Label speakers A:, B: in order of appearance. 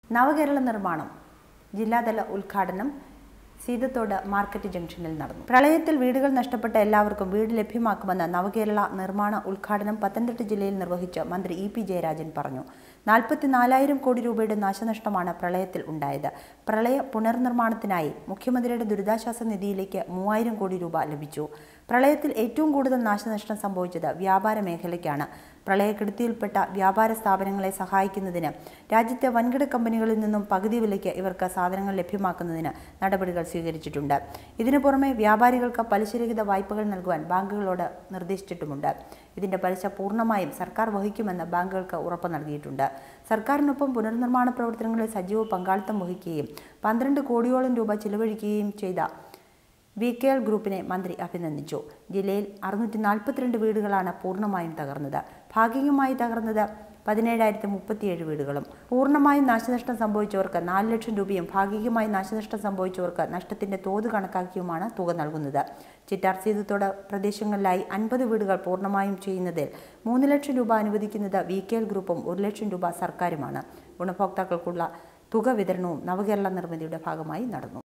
A: നവകേരള നിർമ്മാണം ജില്ലാതല ഉദ്ഘാടനം സീതത്തോട് മാർക്കറ്റ് ജംഗ്ഷനിൽ നടന്നു പ്രളയത്തിൽ വീടുകൾ നഷ്ടപ്പെട്ട എല്ലാവർക്കും വീട് ലഭ്യമാക്കുമെന്ന് നവകേരള നിർമ്മാണ ഉദ്ഘാടനം പത്തനംതിട്ട ജില്ലയിൽ നിർവഹിച്ച് മന്ത്രി ഇ പി ജയരാജൻ പറഞ്ഞു നാൽപ്പത്തിനാലായിരം കോടി രൂപയുടെ നാശനഷ്ടമാണ് പ്രളയത്തിൽ ഉണ്ടായത് പ്രളയ പുനർനിർമ്മാണത്തിനായി മുഖ്യമന്ത്രിയുടെ ദുരിതാശ്വാസ നിധിയിലേക്ക് മൂവായിരം കോടി രൂപ ലഭിച്ചു പ്രളയത്തിൽ ഏറ്റവും കൂടുതൽ നാശനഷ്ടം സംഭവിച്ചത് വ്യാപാര മേഖലയ്ക്കാണ് പ്രളയക്കെടുതിയിൽപ്പെട്ട വ്യാപാര സ്ഥാപനങ്ങളെ സഹായിക്കുന്നതിന് രാജ്യത്തെ വൻകിട കമ്പനികളിൽ നിന്നും പകുതി വിലയ്ക്ക് ഇവർക്ക് സാധനങ്ങൾ ലഭ്യമാക്കുന്നതിന് നടപടികൾ സ്വീകരിച്ചിട്ടുണ്ട് ഇതിനു പുറമെ വ്യാപാരികൾക്ക് പലിശരഹിത വായ്പകൾ നൽകുവാൻ ബാങ്കുകളോട് നിർദ്ദേശിച്ചിട്ടുമുണ്ട് ഇതിന്റെ പലിശ പൂർണ്ണമായും സർക്കാർ വഹിക്കുമെന്ന് ബാങ്കുകൾക്ക് ഉറപ്പ് നൽകിയിട്ടുണ്ട് സർക്കാരിനൊപ്പം പുനർനിർമ്മാണ പ്രവർത്തനങ്ങളിൽ സജീവ പങ്കാളിത്തം വഹിക്കുകയും പന്ത്രണ്ട് കോടിയോളം രൂപ ചിലവഴിക്കുകയും ചെയ്ത വി കെ എൽ ഗ്രൂപ്പിനെ മന്ത്രി അഭിനന്ദിച്ചു ജില്ലയിൽ അറുന്നൂറ്റി നാൽപ്പത്തിരണ്ട് വീടുകളാണ് പൂർണ്ണമായും തകർന്നത് ഭാഗികമായി തകർന്നത് പതിനേഴായിരത്തി മുപ്പത്തിയേഴ് വീടുകളും പൂർണ്ണമായും നാശനഷ്ടം സംഭവിച്ചവർക്ക് നാല് ലക്ഷം രൂപയും ഭാഗികമായി നാശനഷ്ടം സംഭവിച്ചവർക്ക് നഷ്ടത്തിന്റെ തോത് കണക്കാക്കിയുമാണ് തുക നൽകുന്നത് ചിറ്റാർ സീതത്തോട് പ്രദേശങ്ങളിലായി അൻപത് വീടുകൾ പൂർണ്ണമായും ചെയ്യുന്നതിൽ മൂന്ന് ലക്ഷം രൂപ അനുവദിക്കുന്നത് വി കെ എൽ ഗ്രൂപ്പും ഒരു ലക്ഷം രൂപ സർക്കാരുമാണ് ഗുണഭോക്താക്കൾക്കുള്ള തുക വിതരണവും നവകേരള നിർമ്മിതിയുടെ ഭാഗമായി നടന്നു